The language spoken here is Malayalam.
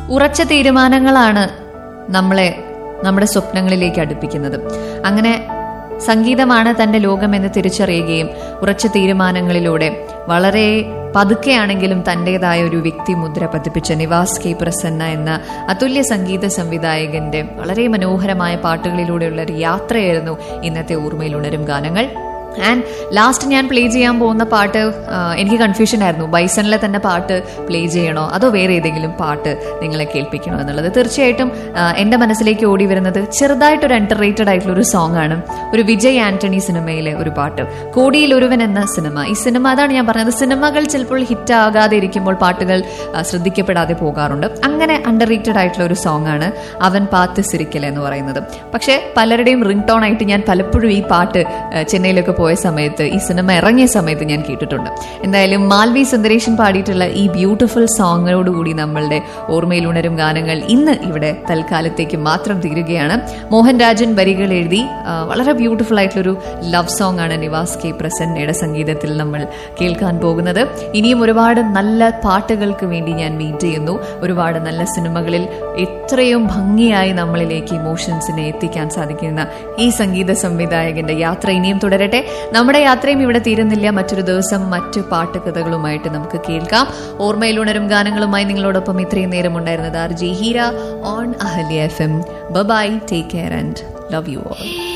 ഉറച്ച തീരുമാനങ്ങളാണ് നമ്മളെ നമ്മുടെ സ്വപ്നങ്ങളിലേക്ക് അടുപ്പിക്കുന്നത് അങ്ങനെ സംഗീതമാണ് തന്റെ ലോകമെന്ന് തിരിച്ചറിയുകയും ഉറച്ച തീരുമാനങ്ങളിലൂടെ വളരെ പതുക്കെയാണെങ്കിലും തന്റേതായ ഒരു വ്യക്തിമുദ്ര പതിപ്പിച്ച നിവാസ് കെ പ്രസന്ന എന്ന അതുല്യ സംഗീത സംവിധായകന്റെ വളരെ മനോഹരമായ പാട്ടുകളിലൂടെയുള്ള ഒരു യാത്രയായിരുന്നു ഇന്നത്തെ ഓർമ്മയിൽ ഉണരും ഗാനങ്ങൾ ആൻഡ് ലാസ്റ്റ് ഞാൻ പ്ലേ ചെയ്യാൻ പോകുന്ന പാട്ട് ആ, എനിക്ക് കൺഫ്യൂഷൻ ആയിരുന്നു ബൈസണിലെ തന്നെ പാട്ട് പ്ലേ ചെയ്യണോ അതോ വേറെ ഏതെങ്കിലും പാട്ട് നിങ്ങളെ കേൾപ്പിക്കണോ എന്നുള്ളത് തീർച്ചയായിട്ടും ആ, എൻ്റെ മനസ്സിലേക്ക് ഓടി വരുന്നത് ചെറുതായിട്ടൊരു അണ്ടർ റേറ്റഡ് ആയിട്ടുള്ള ഒരു സോങ് ആണ് ഒരു വിജയ് ആന്റണി സിനിമയിലെ ഒരു പാട്ട് കോടിയിൽ ഒരുവൻ എന്ന സിനിമ ഈ സിനിമ അതാണ് ഞാൻ പറഞ്ഞത് സിനിമകൾ ചിലപ്പോൾ ഹിറ്റ് ആകാതെ ഇരിക്കുമ്പോൾ പാട്ടുകൾ ആ, ശ്രദ്ധിക്കപ്പെടാതെ പോകാറുണ്ട് അങ്ങനെ അണ്ടർ റേറ്റഡ് ആയിട്ടുള്ള ഒരു സോങ് ആണ് അവൻ പാത്ത് സിരിക്കൽ എന്ന് പറയുന്നത് പക്ഷേ പലരുടെയും റിംഗ് ടോൺ ആയിട്ട് ഞാൻ പലപ്പോഴും ഈ പാട്ട് ആ, ചെന്നൈയിലൊക്കെ പോയ സമയത്ത് ഈ സിനിമ ഇറങ്ങിയ സമയത്ത് ഞാൻ കേട്ടിട്ടുണ്ട് എന്തായാലും മാൽവി സുന്ദരേഷൻ പാടിയിട്ടുള്ള ഈ ബ്യൂട്ടിഫുൾ സോങ്ങിനോടുകൂടി നമ്മളുടെ ഓർമ്മയിൽ ഉണരും ഗാനങ്ങൾ ഇന്ന് ഇവിടെ തൽക്കാലത്തേക്ക് മാത്രം തീരുകയാണ് മോഹൻ രാജൻ വരികൾ എഴുതി ആ, വളരെ ബ്യൂട്ടിഫുൾ ആയിട്ടുള്ളൊരു ലവ് സോങ് ആണ് നിവാസ് കെ പ്രസന്നയുടെ സംഗീതത്തിൽ നമ്മൾ കേൾക്കാൻ പോകുന്നത് ഇനിയും ഒരുപാട് നല്ല പാട്ടുകൾക്ക് വേണ്ടി ഞാൻ വെയിറ്റ് ചെയ്യുന്നു ഒരുപാട് നല്ല സിനിമകളിൽ എത്രയും ഭംഗിയായി നമ്മളിലേക്ക് ഇമോഷൻസിനെ എത്തിക്കാൻ സാധിക്കുന്ന ഈ സംഗീത സംവിധായകന്റെ യാത്ര ഇനിയും തുടരട്ടെ നമ്മുടെ യാത്രയും ഇവിടെ തീരുന്നില്ല മറ്റൊരു ദിവസം മറ്റു പാട്ടുകഥകളുമായിട്ട് നമുക്ക് കേൾക്കാം ഓർമ്മയിൽ ഉണരും ഗാനങ്ങളുമായി നിങ്ങളോടൊപ്പം ഇത്രയും നേരം ഉണ്ടായിരുന്നത് R J Heera on Ahalya F M bye take care and love you all